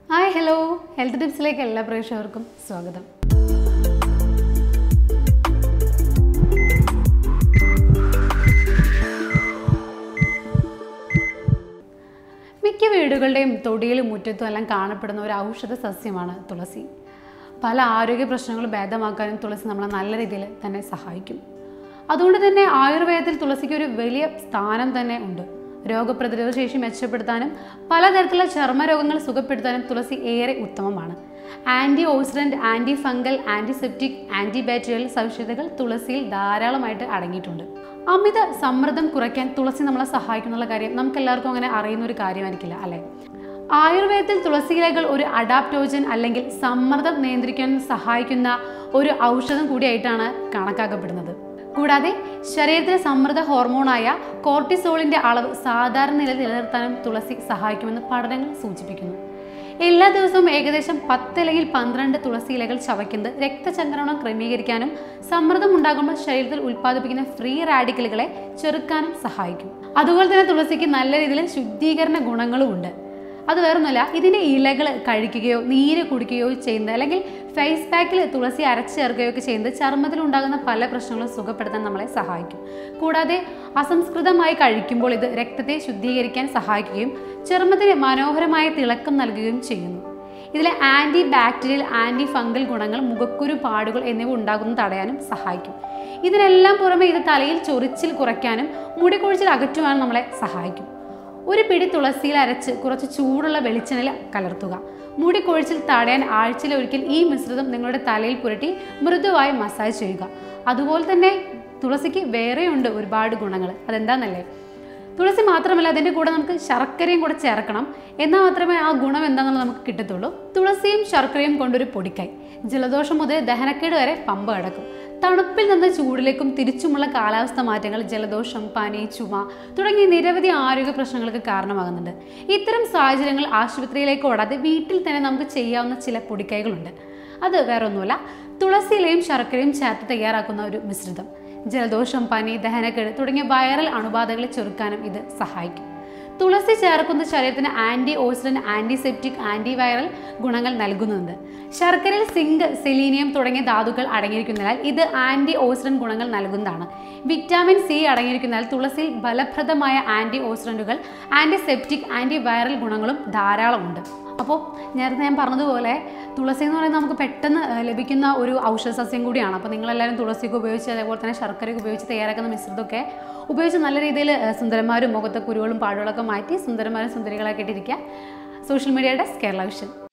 hi hello health ടിപ്സിലേക്ക് എല്ലാ പ്രേക്ഷകർക്കും സ്വാഗതം മിക്ക വീടുകളുടെയും തൊടിയിലും മുറ്റത്തും എല്ലാം കാണപ്പെടുന്ന ഒരു ഔഷധ സസ്യമാണ് തുളസി പല ആരോഗ്യ പ്രശ്നങ്ങളും ഭേദമാക്കാനും തുളസി നമ്മളെ നല്ല രീതിയിൽ തന്നെ സഹായിക്കും അതുകൊണ്ട് തന്നെ ആയുർവേദത്തിൽ തുളസിക്ക് ഒരു വലിയ സ്ഥാനം തന്നെ ഉണ്ട് രോഗപ്രതിരോധ ശേഷി മെച്ചപ്പെടുത്താനും പലതരത്തിലുള്ള ചർമ്മരോഗങ്ങൾ സുഖപ്പെടുത്താനും തുളസി ഏറെ ഉത്തമമാണ് anti oxidant anti fungal antiseptic anti bacterial സവിശേഷതകൾ തുളസിയിൽ ധാരാളമായിട്ട് അടങ്ങിയിട്ടുണ്ട് അമിത സമ്മർദ്ദം കുറയ്ക്കാൻ തുളസി നമ്മളെ സഹായിക്കുന്നുള്ള കാര്യം നമുക്ക് എല്ലാവർക്കും അങ്ങനെ അറിയുന്ന ഒരു കാര്യമായിരിക്കില്ല അല്ലേ ആയുർവേദത്തിൽ തുളസി ഇലകൾ ഒരു അഡാപ്റ്റോജൻ അല്ലെങ്കിൽ സമ്മർദ്ദം നിയന്ത്രിക്കാൻ സഹായിക്കുന്ന ഒരു ഔഷധം കൂടിയായിട്ടാണ് കണക്കാക്കപ്പെടുന്നത് കൂടാതെ ശരീരത്തിലെ സമ്മർദ്ദ ഹോർമോണായ കോർട്ടിസോളിന്റെ അളവ് സാധാരണ നിലയിൽ നിലനിർത്താനും തുളസി സഹായിക്കുമെന്ന് പഠനങ്ങൾ സൂചിപ്പിക്കുന്നു എല്ലാ ദിവസവും ഏകദേശം പത്ത് അല്ലെങ്കിൽ പന്ത്രണ്ട് തുളസി ഇലകൾ ചവയ്ക്കുന്നത് രക്തചംക്രമണം ക്രമീകരിക്കാനും സമ്മർദ്ദം ഉണ്ടാകുമ്പോൾ ശരീരത്തിൽ ഉൽപ്പാദിപ്പിക്കുന്ന ഫ്രീ റാഡിക്കലുകളെ ചെറുക്കാനും സഹായിക്കും അതുപോലെ തന്നെ തുളസിക്ക് നല്ല രീതിയിൽ ശുദ്ധീകരണ ഗുണങ്ങളും ഉണ്ട് അത് വേറൊന്നുമല്ല ഇതിൻ്റെ ഇലകൾ കഴിക്കുകയോ നീര് കുടിക്കുകയോ ചെയ്യുന്നത് അല്ലെങ്കിൽ ഫേസ് പാക്കിൽ തുളസി അരച്ച് ചേർക്കുകയോ ഒക്കെ ചെയ്യുന്നത് ചർമ്മത്തിൽ ഉണ്ടാകുന്ന പല പ്രശ്നങ്ങളും സുഖപ്പെടുത്താൻ നമ്മളെ സഹായിക്കും കൂടാതെ അസംസ്കൃതമായി കഴിക്കുമ്പോൾ ഇത് രക്തത്തെ ശുദ്ധീകരിക്കാൻ സഹായിക്കുകയും ചർമ്മത്തിന് മനോഹരമായ തിളക്കം നൽകുകയും ചെയ്യുന്നു ഇതിലെ ആൻറ്റി ബാക്ടീരിയൽ ആൻറ്റി ഫംഗൽ ഗുണങ്ങൾ മുഖക്കുരു പാടുകൾ എന്നിവ ഉണ്ടാകുന്നത് തടയാനും സഹായിക്കും ഇതിനെല്ലാം പുറമെ ഇത് തലയിൽ ചൊറിച്ചിൽ കുറയ്ക്കാനും മുടി കൊഴിച്ചിൽ അകറ്റുവാനും നമ്മളെ സഹായിക്കും ഒരു പിടി തുളസിയിൽ അരച്ച് കുറച്ച് ചൂടുള്ള വെളിച്ചെണ്ണയിൽ കലർത്തുക മുടി കൊഴിച്ചിൽ തടയാൻ ആഴ്ചയിൽ ഒരിക്കൽ ഈ മിശ്രിതം നിങ്ങളുടെ തലയിൽ പുരട്ടി മൃദുവായി മസാജ് ചെയ്യുക അതുപോലെ തന്നെ തുളസിക്ക് വേറെയുണ്ട് ഒരുപാട് ഗുണങ്ങൾ അതെന്താണെന്നല്ലേ തുളസി മാത്രമല്ല അതിൻ്റെ കൂടെ നമുക്ക് ശർക്കരയും കൂടെ ചേർക്കണം എന്നാൽ മാത്രമേ ആ ഗുണം എന്താണെന്നുള്ളത് നമുക്ക് കിട്ടത്തുള്ളൂ തുളസിയും ശർക്കരയും കൊണ്ടൊരു പൊടിക്കായി ജലദോഷം മുതൽ ദഹനക്കേട് വരെ പമ്പ കിടക്കും തണുപ്പിൽ നിന്ന് ചൂടിലേക്കും തിരിച്ചുമുള്ള കാലാവസ്ഥ മാറ്റങ്ങൾ ജലദോഷം പനി ചുമ തുടങ്ങിയ നിരവധി ആരോഗ്യ പ്രശ്നങ്ങൾക്ക് കാരണമാകുന്നുണ്ട് ഇത്തരം സാഹചര്യങ്ങൾ ആശുപത്രിയിലേക്ക് ഓടാതെ വീട്ടിൽ തന്നെ നമുക്ക് ചെയ്യാവുന്ന ചില പൊടിക്കൈകളുണ്ട് അത് വേറെ ഒന്നുമല്ല തുളസിയിലയും ശർക്കരയും ചേർത്ത് തയ്യാറാക്കുന്ന ഒരു മിശ്രിതം ജലദോഷം പനി ദഹനക്കേട് തുടങ്ങിയ വൈറൽ അണുബാധകളെ ചെറുക്കാനും ഇത് സഹായിക്കും തുളസി ചേർക്കുന്ന ശരീരത്തിന് anti oxidant antiseptic anti viral ഗുണങ്ങൾ നൽകുന്നുണ്ട് ശർക്കരയിൽ സിങ്ക് സെലീനിയം തുടങ്ങിയ ധാതുക്കൾ അടങ്ങിയിരിക്കുന്നതിനാൽ ഇത് ആൻറ്റി ഓക്സിഡന്റ് ഗുണങ്ങൾ നൽകുന്നതാണ് വിറ്റാമിൻ സി അടങ്ങിയിരിക്കുന്നതിനാൽ തുളസിയിൽ ഫലപ്രദമായ ആൻറ്റി ഓക്സിഡന്റുകൾ ആൻറ്റിസെപ്റ്റിക് ആൻറ്റി വൈറൽ ഗുണങ്ങളും ധാരാളമുണ്ട് അപ്പോൾ നേരത്തെ ഞാൻ പറഞ്ഞതുപോലെ തുളസി എന്ന് പറയുന്നത് നമുക്ക് പെട്ടെന്ന് ഏഹ്, ലഭിക്കുന്ന ഒരു ഔഷധ സസ്യം കൂടിയാണ് അപ്പോൾ നിങ്ങളെല്ലാവരും തുളസിയൊക്കെ ഉപയോഗിച്ച് അതേപോലെ തന്നെ ശർക്കരയൊക്കെ ഉപയോഗിച്ച് തയ്യാറാക്കുന്ന മിശ്രിതമൊക്കെ ഉപയോഗിച്ച് നല്ല രീതിയിൽ ഏഹ്, സുന്ദരന്മാരും മുഖത്തെ കുരുകളും പാടുകളൊക്കെ മാറ്റി സുന്ദരന്മാരും സുന്ദരികളാക്കിയിട്ടിരിക്കുക സോഷ്യൽ മീഡിയയുടെ കേരള വിഷൻ